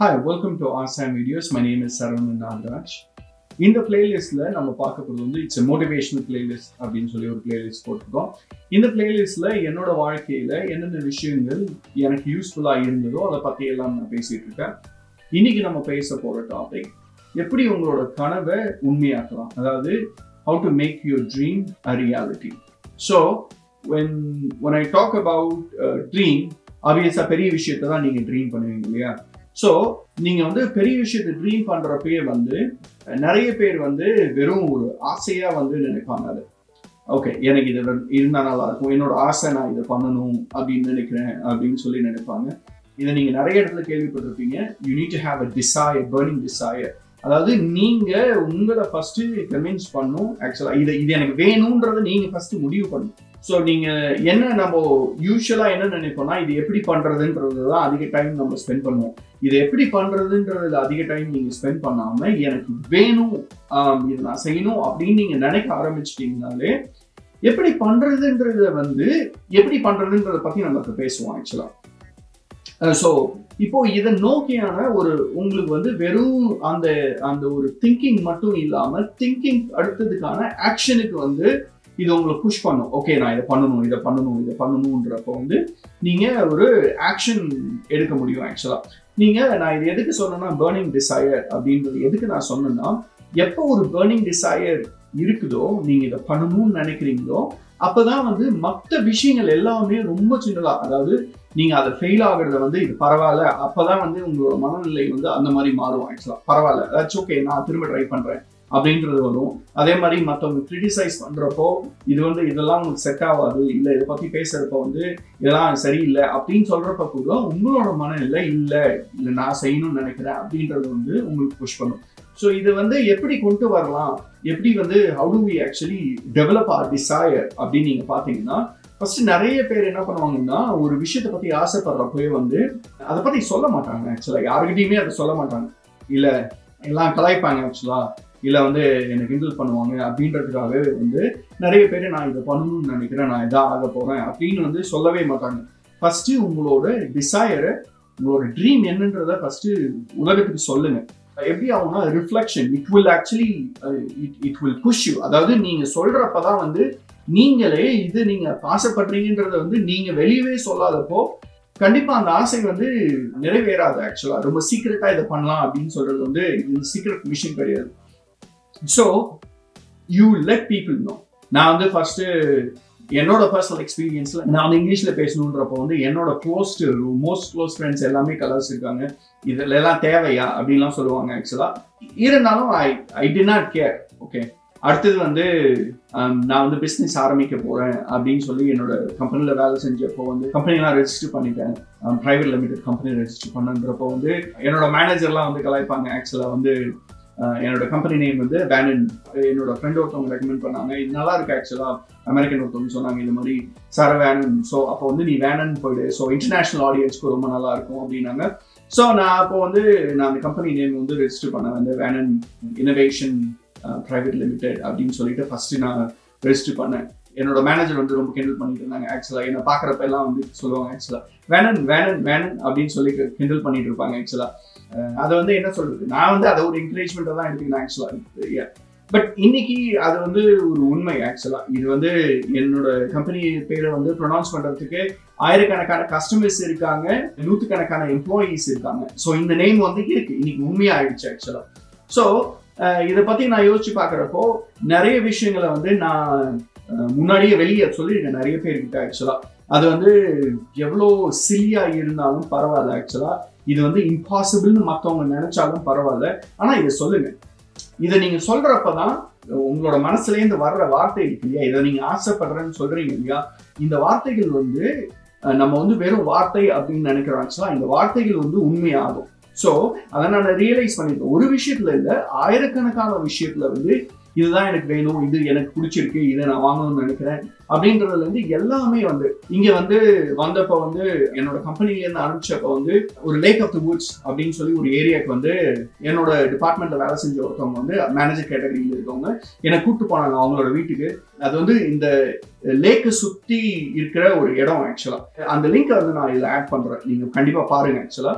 Hi, welcome to Awesome Videos. My name is Saravanan Nagaraj. இந்த பிளேலிஸ்ட்ல நம்ம பார்க்க போகிறது வந்து இட்ஸ் மோட்டிவேஷனல் பிளேலிஸ்ட் அப்படின்னு சொல்லி ஒரு பிளேலிஸ்ட் போட்டிருக்கோம் இந்த பிளேலிஸ்ட்ல என்னோட வாழ்க்கையில என்னென்ன விஷயங்கள் எனக்கு யூஸ்ஃபுல்லா இருந்ததோ அதை பத்தி எல்லாம் நான் பேசிட்டு இருக்கேன் இன்னைக்கு நம்ம பேச போற டாபிக் எப்படி உங்களோட கனவை உண்மையாக்கலாம் அதாவது how to make your dream a reality so when when i talk about uh, dream ஆப்வியஸாக பெரிய விஷயத்தை தான் நீங்கள் ட்ரீம் பண்ணுவீங்க இல்லையா ஸோ நீங்கள் வந்து பெரிய விஷயத்தை ட்ரீம் பண்ணுறப்பயே வந்து நிறைய பேர் வந்து வெறும் ஒரு ஆசையாக வந்து நினைப்பாங்க அது ஓகே எனக்கு இது இருந்தால் நல்லா இருக்கும் என்னோட ஆசை நான் இதை பண்ணணும் அப்படின்னு நினைக்கிறேன் அப்படின்னு சொல்லி நினைப்பாங்க இதை நீங்கள் நிறைய இடத்துல கேள்விப்பட்டிருப்பீங்க you need to have a desire burning desire அதாவது நீங்க உங்களை ஃபர்ஸ்ட் கன்வின்ஸ் பண்ணும் ஆக்சுவலா இது இது எனக்கு வேணும்ன்றத நீங்க ஃபர்ஸ்ட் முடிவு பண்ணும் ஸோ நீங்க என்ன நம்ம யூஸ்வலா என்ன நினைப்போம்னா இது எப்படி பண்றதுன்றது தான் அதிக டைம் நம்ம ஸ்பெண்ட் பண்ணுவோம் இது எப்படி பண்றதுன்றதுல அதிக டைம் நீங்க ஸ்பெண்ட் பண்ணாம எனக்கு வேணும் இது நான் செய்யணும் அப்படின்னு நீங்க நினைக்க ஆரம்பிச்சிட்டீங்கனாலே எப்படி பண்றதுன்றத வந்து எப்படி பண்றதுன்றத பத்தி நம்ம பேசுவோம் ஆக்சுவலா ஸோ இப்போ இதை நோக்கியான ஒரு உங்களுக்கு வந்து வெறும் அந்த அந்த ஒரு திங்கிங் மட்டும் இல்லாம திங்கிங் அடுத்ததுக்கான ஆக்ஷனுக்கு வந்து இது உங்களை புஷ் பண்ணும் ஓகே நான் இதை பண்ணணும் இதை பண்ணணும் இதை பண்ணணுன்றப்போ வந்து நீங்க ஒரு ஆக்ஷன் எடுக்க முடியும் ஆக்சுவலா நீங்க நான் இது எதுக்கு சொன்னேன்னா பேர்னிங் டிசையர் அப்படின்றது எதுக்கு நான் சொன்னேன்னா எப்போ ஒரு பேர்னிங் டிசையர் இருக்குதோ நீங்க இதை பண்ணணும்னு நினைக்கிறீங்களோ அப்பதான் வந்து மற்ற விஷயங்கள் எல்லாமே ரொம்ப சின்னதா அதாவது நீங்க அதை ஃபெயில் ஆகுறத வந்து இது பரவாயில்ல அப்பதான் வந்து உங்களோட மனநிலை வந்து அந்த மாதிரி மாறும் ஆக்சுவலா பரவாயில்ல அதாச்சும் ஓகே நான் திரும்ப ட்ரை பண்றேன் அப்படின்றது வரும் அதே மாதிரி மற்றவங்க கிரிட்டிசைஸ் பண்றப்போ இது வந்து இதெல்லாம் உங்களுக்கு செட் ஆகாது இல்லை இதை பத்தி பேசுறப்ப வந்து இதெல்லாம் சரியில்லை அப்படின்னு சொல்றப்ப கூட உங்களோட மனநிலை இல்லை இல்லை நான் செய்யணும்னு நினைக்கிறேன் அப்படின்றது வந்து உங்களுக்கு புஷ் பண்ணும் ஸோ இது வந்து எப்படி கொண்டு வரலாம் எப்படி வந்து how do we actually develop our desire அப்படின்னு நீங்க பாத்தீங்கன்னா ஃபர்ஸ்ட் நிறைய பேர் என்ன பண்ணுவாங்கன்னா ஒரு விஷயத்தை பத்தி ஆசைப்படுறப்பவே வந்து அதை பத்தி சொல்ல மாட்டாங்க ஆக்சுவலா யாருக்கிட்டையுமே அதை சொல்ல மாட்டாங்க இல்ல எல்லாம் கலாய்ப்பாங்க ஆக்சுவலா இல்ல வந்து என்னை கிண்டல் பண்ணுவாங்க அப்படின்றதுக்காகவே வந்து நிறைய பேர் நான் இதை பண்ணணும்னு நினைக்கிறேன் நான் இதாக ஆக போறேன் அப்படின்னு வந்து சொல்லவே மாட்டாங்க ஃபர்ஸ்ட் உங்களோட டிசையரை உங்களோட ட்ரீம் என்னன்றத ஃபர்ஸ்ட் உலகத்துக்கு சொல்லுங்க எப்படி ஆகும்னா reflection it will actually it will push you அதாவது நீங்க சொல்றப்பதான் வந்து நீங்களே இது நீங்க ஆசைப்படுறீங்கன்றத வந்து நீங்க வெளியவே சொல்லாதப்போ கண்டிப்பா அந்த ஆசை வந்து நிறைவேறாது ஆக்சுவலா ரொம்ப சீக்கிரட்டா இதை பண்ணலாம் அப்படின்னு சொல்றது வந்து இது சீக்கிரட் மிஷின் கிடையாது so you let people know நான் வந்து ஃபர்ஸ்ட் என்னோட பர்சனல் எக்ஸ்பீரியன்ஸ்ல நான் வந்து இங்கிலீஷ்ல பேசணுன்றப்போ வந்து என்னோட க்ளோஸ் மோஸ்ட் க்ளோஸ் ஃப்ரெண்ட்ஸ் எல்லாமே கலர்ஸ் இருக்காங்க இதுல எல்லாம் தேவையா அப்படின்லாம் சொல்லுவாங்க ஆக்சுவலா இருந்தாலும் I I do not care okay அடுத்தது வந்து நான் வந்து பிஸ்னஸ் ஆரம்பிக்க போறேன் அப்படின்னு சொல்லி என்னோட கம்பெனியில் வேலை செஞ்சப்போ வந்து கம்பெனிலாம் ரெஜிஸ்டர் பண்ணிட்டேன் ப்ரைவேட் லிமிடெட் கம்பெனி ரெஜிஸ்டர் பண்ணுன்றப்போ வந்து என்னோட மேனேஜர்லாம் வந்து கலாய்ப்பாங்க ஆக்சுவலாக வந்து என்னோட கம்பெனி நேம் வந்து வேனன் என்னோட ஃப்ரெண்ட் ஒருத்தவங்க ரெக்கமெண்ட் பண்ணாங்க இது நல்லா இருக்கு ஆக்சுவலாக அமெரிக்கன் ஒருத்தவங்க சொன்னாங்க இந்த மாதிரி சார வேனன் ஸோ அப்போ வந்து நீ வேனன் போயிடு ஸோ இன்டர்நேஷனல் ஆடியன்ஸ்க்கு ரொம்ப நல்லா இருக்கும் அப்படின்னாங்க ஸோ நான் அப்போ வந்து நான் அந்த கம்பெனி நேம் வந்து ரெஜிஸ்டர் பண்ணேன் வந்து வேனன் இனோவேஷன் ப்ரைவேட் லிமிடெட் அப்படின்னு சொல்லிட்டு ஃபர்ஸ்ட் நான் ரெஜிஸ்டர் பண்ணேன் என்னோட மேனேஜர் வந்து ரொம்ப கிண்டல் பண்ணிட்டு இருந்தாங்க ஆக்சுவலாக என்னை பார்க்குறப்ப எல்லாம் வந்து சொல்லுவாங்க ஆக்சுவலாக வேனன் வேனன் வேனன் அப்படின்னு சொல்லி கிண்டல் பண்ணிட்டு இருப்பாங்க ஆக்சுவலாக அதை வந்து என்ன சொல்றது நான் வந்து அதை ஒரு என்கரேஜ்மெண்ட்டாக தான் எடுத்துக்கினேன் ஆக்சுவலாக பட் இன்னைக்கு அது வந்து ஒரு உண்மை ஆக்சுவலாக இது வந்து என்னோட கம்பெனி பேரை வந்து ப்ரொனவுன்ஸ் பண்ணுறதுக்கு ஆயிரக்கணக்கான கஸ்டமர்ஸ் இருக்காங்க நூற்றுக்கணக்கான எம்ப்ளாயீஸ் இருக்காங்க ஸோ இந்த நேம் வந்து இருக்கு இன்னைக்கு உண்மையாயிடுச்சு ஆக்சுவலாக ஸோ இதை பற்றி நான் யோசிச்சு பார்க்குறப்போ நிறைய விஷயங்களை வந்து நான் முன்னாடியே வெளியே சொல்லியிருக்கேன் நிறைய பேர்கிட்ட ஆக்சுவலாக அது வந்து எவ்வளோ சில்லியா இருந்தாலும் பரவாயில்ல ஆக்சுவலா இது வந்து இம்பாசிபிள்னு மற்றவங்க நினைச்சாலும் பரவாயில்ல ஆனா இதை சொல்லுங்க இதை நீங்க சொல்றப்பதான் உங்களோட மனசுலேருந்து வர்ற வார்த்தை இருக்கு இல்லையா இதை நீங்க ஆசைப்படுறேன்னு சொல்றீங்க இல்லையா இந்த வார்த்தைகள் வந்து நம்ம வந்து வெறும் வார்த்தை அப்படின்னு நினைக்கிறோம் ஆக்சுவலா இந்த வார்த்தைகள் வந்து உண்மையாகும் ஸோ அதை நான் ரியலைஸ் பண்ணிருக்கேன் ஒரு விஷயத்துல இல்லை ஆயிரக்கணக்கான விஷயத்துல வந்து இதுதான் எனக்கு வேணும் இது எனக்கு பிடிச்சிருக்கு இதை நான் வாங்கணும்னு நினைக்கிறேன் அப்படின்றதுல இருந்து எல்லாமே வந்து இங்க வந்து வந்தப்ப வந்து என்னோட கம்பெனில இருந்து ஆரம்பிச்சப்ப வந்து ஒரு லேக் ஆஃப் த வுட்ஸ் அப்படின்னு சொல்லி ஒரு ஏரியாவுக்கு வந்து என்னோட டிபார்ட்மெண்ட்ல வேலை செஞ்ச ஒருத்தவங்க வந்து மேனேஜர் கேட்டகரியில் இருக்கவங்க என்னை கூப்பிட்டு போனாங்க அவங்களோட வீட்டுக்கு அது வந்து இந்த லேக்கு சுத்தி இருக்கிற ஒரு இடம் ஆக்சுவலா அந்த லிங்க் வந்து நான் இதுல ஆட் பண்றேன் நீங்க கண்டிப்பா பாருங்க ஆக்சுவலா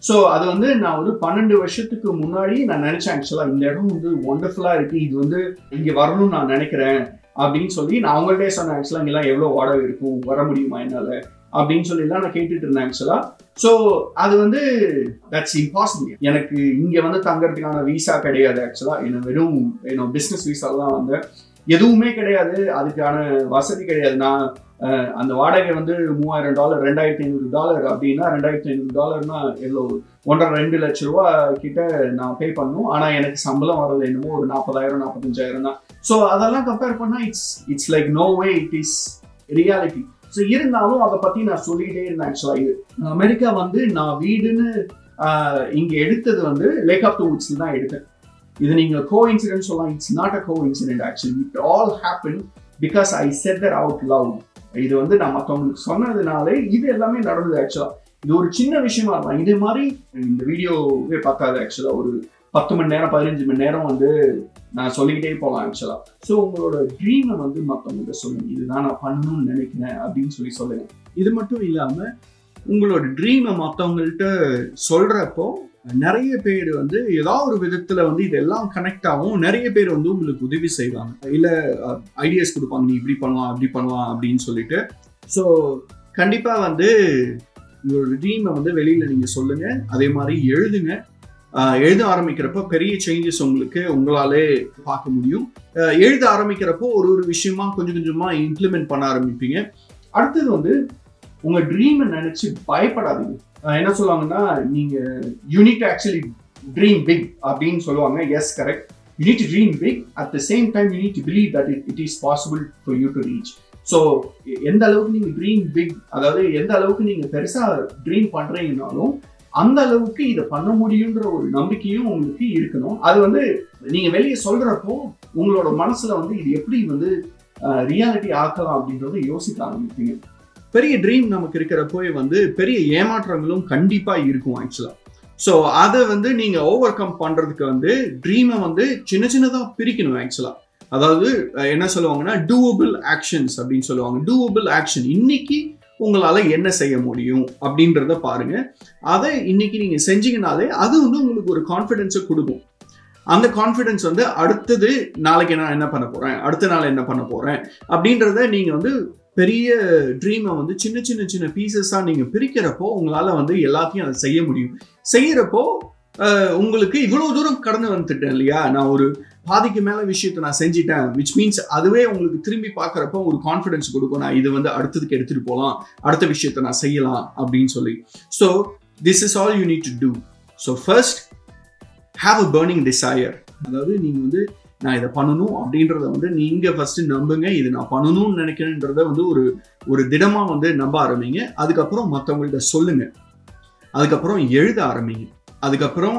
ஸோ அது வந்து நான் ஒரு பன்னெண்டு வருஷத்துக்கு முன்னாடி நான் நினைச்சேன் ஆக்சுவலா இந்த இடம் வந்து ஒண்டர்ஃபுல்லா இருக்கு இது வந்து இங்க வரணும்னு நான் நினைக்கிறேன் அப்படின்னு சொல்லி நான் அவங்கள்ட்டே சொன்னேன் ஆக்சுவலா இங்கெல்லாம் எவ்வளவு வாடகை இருக்கும் வர முடியுமா என்னால அப்படின்னு சொல்லி எல்லாம் நான் கேட்டுட்டு இருந்தேன் ஆக்சுவலா ஸோ அது வந்து தட்ஸ் இம்பாசிபிள் எனக்கு இங்க வந்து தங்கறதுக்கான விசா கிடையாது ஆக்சுவலா என்ன வெறும் என்ன பிசினஸ் விசா தான் வந்து எதுவுமே கிடையாது அதுக்கான வசதி கிடையாது நான் அஹ், அந்த வாடகை வந்து மூவாயிரம் டாலர் ரெண்டாயிரத்தி ஐநூறு டாலர் அப்படின்னா ரெண்டாயிரத்தி ஐநூறு டாலர்னா எவ்வளோ ஒன்றரை ரெண்டு லட்ச ரூபா கிட்ட நான் பே பண்ணணும் ஆனா எனக்கு சம்பளம் வரது என்னமோ ஒரு நாற்பதாயிரம் நாற்பத்தஞ்சாயிரம் தான் ஸோ அதெல்லாம் கம்பேர் பண்ணா it's it's like no way it is reality so இருந்தாலும் அதை பத்தி நான் சொல்லிக்கிட்டே இருந்தேன் ஆக்சுவலா இது அமெரிக்கா வந்து நான் வீடுன்னு ஆஹ், இங்க எடுத்தது வந்து லேக் ஆஃப் த வுட்ஸ்ல தான் எடுத்தேன் இது நீங்க கோ இன்சிடென்ட் சொல்லலாம் it's not a coincident actually it all happen because I set their out love இது வந்து நான் மற்றவங்களுக்கு சொன்னதுனாலே இது எல்லாமே நடந்தது ஆக்சுவலா இது ஒரு சின்ன விஷயமா இருக்கலாம் இதே மாதிரி இந்த வீடியோவே பார்க்காது ஆக்சுவலா ஒரு பத்து மணி நேரம் பதினஞ்சு மணி நேரம் வந்து நான் சொல்லிக்கிட்டே போகலாம் ஆக்சுவலா ஸோ உங்களோட ட்ரீமை வந்து மற்றவங்கள்ட்ட சொல்லுங்க இதுதான் நான் பண்ணணும்னு நினைக்கிறேன் அப்படின்னு சொல்லி சொல்லுங்க இது மட்டும் இல்லாம உங்களோட ட்ரீமை மற்றவங்கள்ட்ட சொல்றப்போ நிறைய பேர் வந்து ஏதாவது ஒரு விதத்துல வந்து இதெல்லாம் கனெக்ட் ஆகும் நிறைய பேர் வந்து உங்களுக்கு உதவி செய்வாங்க இல்ல ஐடியாஸ் கொடுப்பாங்க நீ இப்படி பண்ணலாம் அப்படி பண்ணலாம் அப்படின்னு சொல்லிட்டு ஸோ கண்டிப்பா வந்து உங்களோட ட்ரீமை வந்து வெளியில நீங்க சொல்லுங்க அதே மாதிரி எழுதுங்க ஆஹ் எழுத ஆரம்பிக்கிறப்போ பெரிய சேஞ்சஸ் உங்களுக்கு உங்களாலே பார்க்க முடியும் ஆஹ் எழுத ஆரம்பிக்கிறப்போ ஒரு ஒரு விஷயமா கொஞ்சம் கொஞ்சமா இம்ப்ளிமெண்ட் பண்ண ஆரம்பிப்பீங்க அடுத்தது வந்து உங்க ட்ரீமை நினைச்சு பயப்படாதீங்க ஆஹ் என்ன சொல்லுவாங்கன்னா நீங்க யூனிட் ஆக்சுவலி ட்ரீம் பிக் அப்படின்னு சொல்லுவாங்க yes correct you need dream big at the same time you need believe that it it is possible for you to reach so எந்த அளவுக்கு நீங்க ட்ரீம் பிக் அதாவது எந்த அளவுக்கு நீங்க பெருசா ட்ரீம் பண்றீங்கனாலும் அந்த அளவுக்கு இதை பண்ண முடியுன்ற ஒரு நம்பிக்கையும் உங்களுக்கு இருக்கணும் அது வந்து நீங்க வெளியே சொல்றப்போ உங்களோட மனசுல வந்து இது எப்படி வந்து ரியாலிட்டி ஆக்கலாம் அப்படின்றத யோசிக்க ஆரம்பிப்பீங்க பெரிய ட்ரீம் நமக்கு இருக்கிறப்போ வந்து பெரிய ஏமாற்றங்களும் கண்டிப்பா இருக்கும் ஆக்சுவலா ஸோ அதை வந்து நீங்க ஓவர் கம் பண்றதுக்கு வந்து ட்ரீமை வந்து சின்ன சின்னதா பிரிக்கணும் ஆக்சுவலா அதாவது அஹ், என்ன சொல்லுவாங்கன்னா டூவபிள் ஆக்ஷன்ஸ் அப்படின்னு சொல்லுவாங்க டூவபிள் ஆக்ஷன் இன்னைக்கு உங்களால என்ன செய்ய முடியும் அப்படின்றத பாருங்க அதை இன்னைக்கு நீங்க செஞ்சீங்கனாலே அது வந்து உங்களுக்கு ஒரு கான்ஃபிடென்ஸை கொடுக்கும் அந்த கான்ஃபிடென்ஸ் வந்து அடுத்தது நாளைக்கு நான் என்ன பண்ண போறேன் அடுத்த நாள் என்ன பண்ண போறேன் அப்படின்றத நீங்க வந்து பெரிய ட்ரீமை வந்து சின்ன சின்ன சின்ன பீசஸா நீங்க பிரிக்கிறப்போ உங்களால வந்து எல்லாத்தையும் அதை செய்ய முடியும் செய்யறப்போ அஹ், உங்களுக்கு இவ்வளவு தூரம் கடந்து வந்துட்டேன் இல்லையா நான் ஒரு பாதிக்கு மேல விஷயத்தை நான் செஞ்சிட்டேன் விச் மீன்ஸ் அதுவே உங்களுக்கு திரும்பி பார்க்கறப்போ ஒரு கான்ஃபிடன்ஸ் கொடுக்கும் நான் இது வந்து அடுத்ததுக்கு எடுத்துட்டு போகலாம் அடுத்த விஷயத்தை நான் செய்யலாம் அப்படின்னு சொல்லி so this is all you need to do so first have a burning desire அதாவது நீங்க வந்து நான் இதை பண்ணணும் அப்படின்றத வந்து நீங்க ஃபர்ஸ்ட் நம்புங்க இது நான் பண்ணணும்னு நினைக்கிறேன்றத வந்து ஒரு ஒரு திடமா வந்து நம்ப ஆரம்பிங்க அதுக்கப்புறம் மற்றவங்கள்ட்ட சொல்லுங்க அதுக்கப்புறம் எழுத ஆரம்பிங்க அதுக்கப்புறம்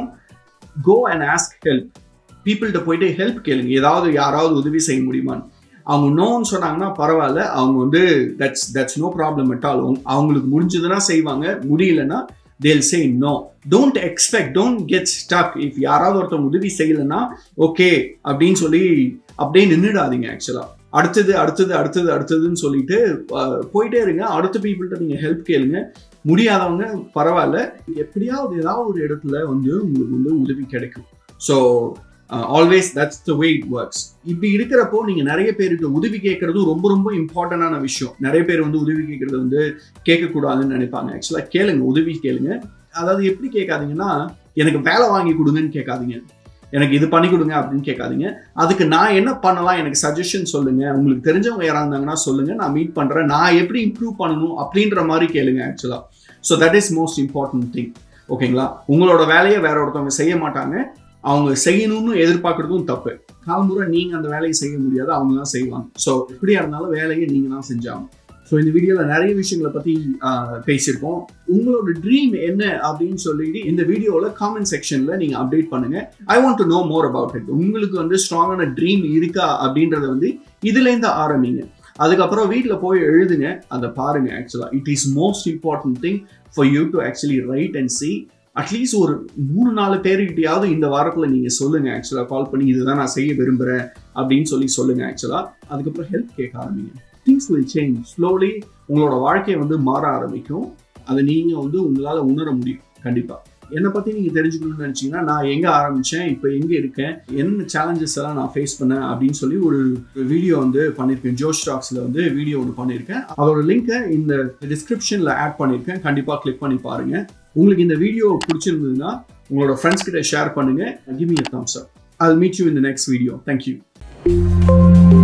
கோ அண்ட் ஆஸ்க் ஹெல்ப் பீப்புள்கிட்ட போயிட்டு ஹெல்ப் கேளுங்க ஏதாவது யாராவது உதவி செய்ய முடியுமான்னு அவங்க நோன்னு சொன்னாங்கன்னா பரவாயில்ல அவங்க வந்து that's that's no problem at அவங்களுக்கு முடிஞ்சதுன்னா செய்வாங்க முடியலன்னா they'll say no don't expect don't get stuck if யாராவது ஒருத்தவங்க உதவி செய்யலைன்னா ஓகே அப்படின்னு சொல்லி அப்படியே நின்றுடாதீங்க ஆக்சுவலா அடுத்தது அடுத்தது அடுத்தது அடுத்ததுன்னு சொல்லிட்டு அஹ், போயிட்டே இருங்க அடுத்த பீப்புள்கிட்ட நீங்க ஹெல்ப் கேளுங்க முடியாதவங்க பரவாயில்ல எப்படியாவது ஏதாவது ஒரு இடத்துல வந்து உங்களுக்கு வந்து உதவி கிடைக்கும் so always that's the way it works இப்படி இருக்கிறப்போ நீங்க நிறைய பேருக்கு உதவி கேட்கறதும் ரொம்ப ரொம்ப இம்பார்ட்டண்டான விஷயம் நிறைய பேர் வந்து உதவி கேட்கறது வந்து கேட்கக்கூடாதுன்னு நினைப்பாங்க ஆக்சுவலா கேளுங்க உதவி கேளுங்க அதாவது எப்படி கேட்காதீங்கன்னா எனக்கு வேலை வாங்கி கொடுங்கன்னு கேட்காதீங்க எனக்கு இது பண்ணி கொடுங்க அப்படின்னு கேட்காதீங்க அதுக்கு நான் என்ன பண்ணலாம் எனக்கு சஜஷன் சொல்லுங்க உங்களுக்கு தெரிஞ்சவங்க யாராக இருந்தாங்கன்னா சொல்லுங்க நான் மீட் பண்றேன் நான் எப்படி இம்ப்ரூவ் பண்ணணும் அப்படின்ற மாதிரி கேளுங்க actually so that is most important thing ஓகேங்களா உங்களோட வேலையை வேற ஒருத்தவங்க செய்ய மாட்டாங்க அவங்க செய்யணும்னு எதிர்பார்க்கறதும் தப்பு காலமுறை நீங்க அந்த வேலையை செய்ய முடியாது அவங்க தான் செய்வாங்க ஸோ எப்படியா இருந்தாலும் வேலையை நீங்க தான் செஞ்சாங்க ஸோ இந்த வீடியோவில் நிறைய விஷயங்களை பற்றி பேசியிருக்கோம் உங்களோட ட்ரீம் என்ன அப்படின்னு சொல்லிட்டு இந்த வீடியோவில் காமெண்ட் செக்ஷனில் நீங்கள் அப்டேட் பண்ணுங்க I want to know more about it உங்களுக்கு வந்து ஸ்ட்ராங்கான ட்ரீம் இருக்கா அப்படின்றத வந்து இதுலேருந்து ஆரம்பிங்க அதுக்கப்புறம் வீட்டில் போய் எழுதுங்க அதை பாருங்க ஆக்சுவலாக it is most important thing for you to actually write and see at least ஒரு மூணு நாலு பேருக்கிட்டையாவது இந்த வாரத்தில் நீங்கள் சொல்லுங்க ஆக்சுவலாக கால் பண்ணி இதுதான் நான் செய்ய விரும்புகிறேன் அப்படின்னு சொல்லி சொல்லுங்க ஆக்சுவலாக அதுக்கப்புறம் ஹெல்ப் கேட்க ஆரம்பிங்க திங்ஸ் வில் சேஞ்ச் ஸ்லோலி உங்களோட வாழ்க்கை வந்து மாற ஆரம்பிக்கும் அதை நீங்கள் வந்து உங்களால் உணர முடியும் கண்டிப்பாக என்னை பற்றி நீங்கள் தெரிஞ்சுக்கணும்னு நினச்சிங்கன்னா நான் எங்கே ஆரம்பித்தேன் இப்போ எங்கே இருக்கேன் என்ன சேலஞ்சஸ் எல்லாம் நான் ஃபேஸ் பண்ணேன் அப்படின்னு சொல்லி ஒரு வீடியோ வந்து பண்ணியிருக்கேன் ஜோஷ் ஸ்டாக்ஸில் வந்து வீடியோ ஒன்று பண்ணியிருக்கேன் அதோட லிங்க்கை இந்த டிஸ்கிரிப்ஷனில் ஆட் பண்ணியிருக்கேன் கண்டிப்பாக கிளிக் பண்ணி பாருங்கள் உங்களுக்கு இந்த வீடியோ பிடிச்சிருந்ததுன்னா உங்களோட ஃப்ரெண்ட்ஸ் கிட்ட ஷேர் பண்ணுங்கள் give me a thumbs up I'll meet you in the next video. Thank you.